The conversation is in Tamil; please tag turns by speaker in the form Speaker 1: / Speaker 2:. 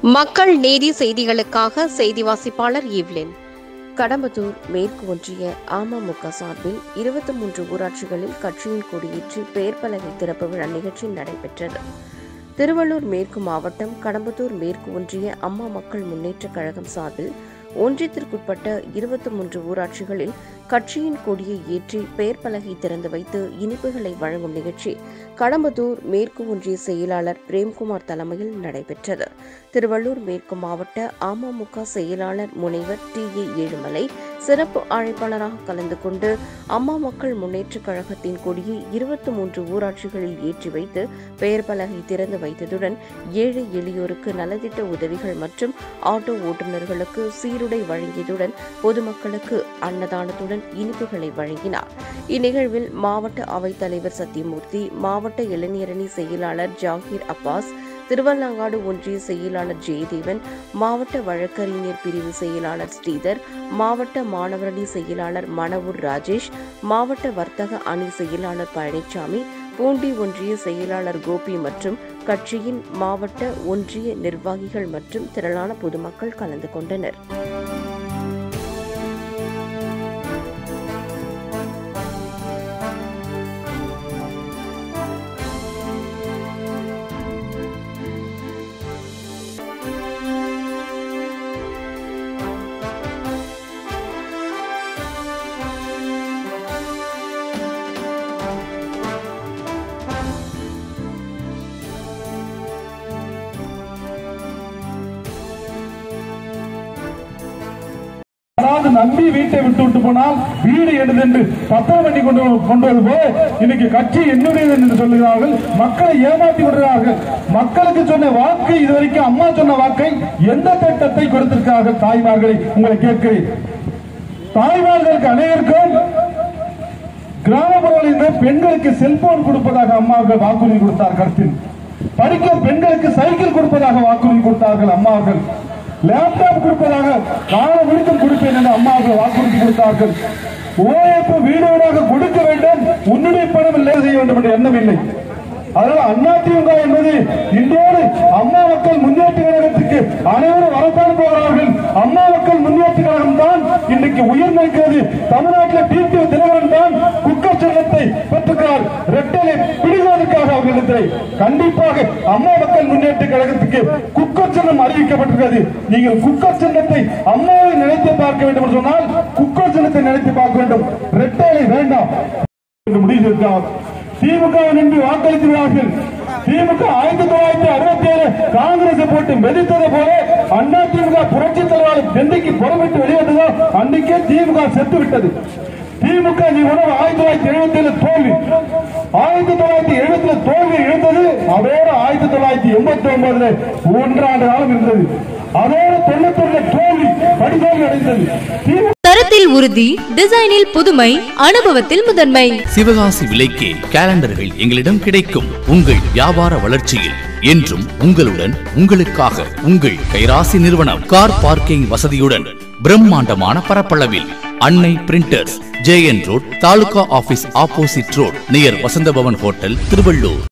Speaker 1: மக்கள் நீதி செய்திகளுக்காக செய்தி வாசிப்பாளர் ஈவ்லின் கடம்பத்தூர் மேற்கு ஒன்றிய அமமுக சார்பில் இருபத்தி மூன்று ஊராட்சிகளில் கட்சியின் கொடியேற்றி பெயர் பலகை திறப்பு விழா நிகழ்ச்சி நடைபெற்றது திருவள்ளூர் மேற்கு மாவட்டம் கடம்பத்தூர் மேற்கு ஒன்றிய அம்மா மக்கள் முன்னேற்றக் கழகம் சார்பில் ஒன்றியத்திற்குட்பட்ட இருபத்தி மூன்று ஊராட்சிகளில் கட்சியின் கொடியை ஏற்றி பெயர் பலகை திறந்து வைத்து இனிப்புகளை வழங்கும் நிகழ்ச்சி கடம்பத்தூர் மேற்கு ஒன்றிய செயலாளர் பிரேம்குமார் தலைமையில் நடைபெற்றது திருவள்ளூர் மேற்கு மாவட்ட அமமுக செயலாளர் முனைவர் டி ஏ ஏழுமலை சிறப்பு அழைப்பாளராக கலந்து கொண்டு அம்மா மக்கள் முன்னேற்றக் கழகத்தின் கொடியை இருபத்தி மூன்று ஊராட்சிகளில் ஏற்றி வைத்து பெயர் பலகை திறந்து வைத்ததுடன் ஏழை எளியோருக்கு நலத்திட்ட உதவிகள் மற்றும் ஆட்டோ ஓட்டுநர்களுக்கு சீருடை வழங்கியதுடன் பொதுமக்களுக்கு அன்னதானத்துடன் இனிப்புகளை வழங்கினார் இந்நிகழ்வில் மாவட்ட அவைத்தலைவர் சத்தியமூர்த்தி மாவட்ட இளைஞரணி செயலாளர் ஜாகீர் அப்பாஸ் திருவள்ளங்காடு ஒன்றிய செயலாளர் ஜெயதேவன் மாவட்ட வழக்கறிஞர் பிரிவு செயலாளர் ஸ்ரீதர் மாவட்ட மாணவரணி செயலாளர் மணவூர் ராஜேஷ் மாவட்ட வர்த்தக அணி செயலாளர் பழனிசாமி பூண்டி ஒன்றிய செயலாளர் கோபி மற்றும் கட்சியின் மாவட்ட ஒன்றிய நிர்வாகிகள் மற்றும் திரளான பொதுமக்கள் கலந்து கொண்டனர்
Speaker 2: யாராவது நம்பி வீட்டை விட்டு விட்டு போனால் வீடு எனது என்று பத்திரம் பண்ணி கொண்டு கொண்டு வருவது போல இன்னைக்கு கட்சி என்னுடையது என்று சொல்லுகிறார்கள் மக்களை ஏமாற்றி விடுகிறார்கள் மக்களுக்கு சொன்ன வாக்கு இதுவரைக்கும் அம்மா சொன்ன வாக்கை எந்த திட்டத்தை கொடுத்திருக்கிறார்கள் தாய்மார்களை உங்களை கேட்கிறேன் தாய்மார்களுக்கு அனைவருக்கும் கிராமப்புறங்களில் இருந்த பெண்களுக்கு செல்போன் கொடுப்பதாக அம்மாவர்கள் வாக்குறுதி கொடுத்தார் கருத்தில் படிக்கும் பெண்களுக்கு சைக்கிள் கொடுப்பதாக வாக்குறுதி கொடுத்தார்கள் அம்மாவர்கள் லேப்டாப் கொடுப்பதாக கால முழுக்கம் கொடுப்பேன் என்று அம்மாவர்கள் வாக்குறுதி கொடுத்தார்கள் ஓஏப்பு வீடு வீடாக கொடுக்க வேண்டும் உன்னுடைய பணம் இல்லை செய்ய வேண்டும் என்ற எண்ணம் இல்லை அதனால அதிமுக என்பது இன்றோடு அம்மா மக்கள் முன்னேற்ற கழகத்துக்கு அனைவரும் வரத்தான் போகிறார்கள் அம்மா மக்கள் முன்னேற்ற கழகம் தான் இன்றைக்கு உயிர் நிற்கிறது தமிழ்நாட்டில் டிடிஓ தினகரன் தான் குக்கர் சின்னத்தை பெற்றுக்கிறார் ரெட்டலை பிடிவதற்காக அவர்களிடத்தில் கண்டிப்பாக அம்மா மக்கள் முன்னேற்ற கழகத்துக்கு குக்கர் சின்னம் அறிவிக்கப்பட்டிருக்கிறது நீங்கள் குக்கர் சின்னத்தை அம்மாவை நினைத்து பார்க்க வேண்டும் என்று சொன்னால் குக்கர் சின்னத்தை நினைத்து பார்க்க வேண்டும் ரெட்டலை வேண்டாம் என்று முடிவு செய்திருக்கிறார் திமுக நின்று வாக்களிக்கிறார்கள் திமுக ஆயிரத்தி தொள்ளாயிரத்தி அறுபத்தி ஏழு காங்கிரஸ் போட்டு மெதித்தது போல அண்ணா திமுக புரட்சி தலைவர் டெல்லிக்கு புறமிட்டு வெளியேற்றதோ அன்றைக்கே திமுக செத்து விட்டது திமுக நீ உணவு ஆயிரத்தி தொள்ளாயிரத்தி எழுபத்தி ஏழு தோல்வி ஆயிரத்தி தொள்ளாயிரத்தி எழுபத்தி தோல்வி இழந்தது அதோட ஆயிரத்தி தொள்ளாயிரத்தி எண்பத்தி ஒன்பதுல ஒன்றாண்டு காலம் இருந்தது அதோட தொண்ணூத்தி ஒண்ணு தோல்வி படிதோல்வி அடைந்தது திமுக
Speaker 3: தரத்தில் உறுதி டிசைனில் புதுமை அனுபவத்தில் முதன்மை
Speaker 4: சிவகாசி விலைக்கே கேலண்டர்கள் எங்களிடம் கிடைக்கும் உங்கள் வியாபார வளர்ச்சியில் என்றும் உங்களுடன் உங்களுக்காக உங்கள் கைராசி நிறுவனம் கார் பார்க்கிங் வசதியுடன் பிரம்மாண்டமான பரப்பளவில் Annai printers JN road taluka office opposite road near Vasantha Bhavan hotel Tiruvallur